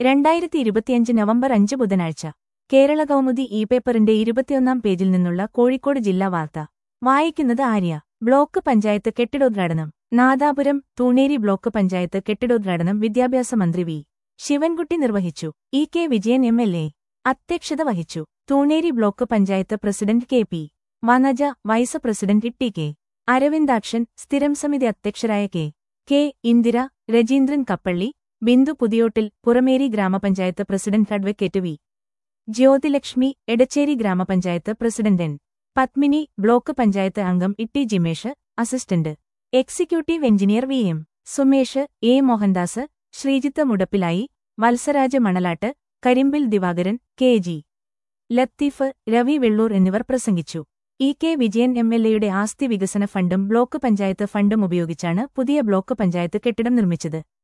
രണ്ടായിരത്തി ഇരുപത്തിയഞ്ച് നവംബർ അഞ്ച് ബുധനാഴ്ച കേരള കൗമുദി ഇ പേപ്പറിന്റെ ഇരുപത്തിയൊന്നാം പേജിൽ നിന്നുള്ള കോഴിക്കോട് ജില്ലാ വാർത്ത വായിക്കുന്നത് ആര്യ ബ്ലോക്ക് പഞ്ചായത്ത് കെട്ടിടോദ്ഘാടനം നാദാപുരം തൂണേരി ബ്ലോക്ക് പഞ്ചായത്ത് കെട്ടിടോദ്ഘാടനം വിദ്യാഭ്യാസ മന്ത്രി വി ശിവൻകുട്ടി നിർവഹിച്ചു E K Vijayan M L A അധ്യക്ഷത വഹിച്ചു Thuneri block panchayat president K P Vanaja vice president T K Aravindakshan സ്ഥിരം സമിതി അധ്യക്ഷരായ കെ കെ ഇന്ദിര രജീന്ദ്രൻ കപ്പള്ളി ബിന്ദു പുതിയോട്ടിൽ പുറമേരി ഗ്രാമപഞ്ചായത്ത് president advocate V Jyothilakshmi Edachery ഗ്രാമപഞ്ചായത്ത് president N Padmini block panchayat അംഗം Itty Jimesh assistant executive engineer V M Sumesh A Mohandas Sreejith Mudappilayi Valsaraj Manalat Karimbil Divakaran K G Latheef Ravi Vellur എന്നിവർ പ്രസംഗിച്ചു E K Vijayan M L എയുടെ ആസ്തി വികസന ഫണ്ടും ബ്ലോക്ക് പഞ്ചായത്ത് ഫണ്ടും ഉപയോഗിച്ചാണ് പുതിയ ബ്ലോക്ക് പഞ്ചായത്ത് കെട്ടിടം നിർമ്മിച്ചത്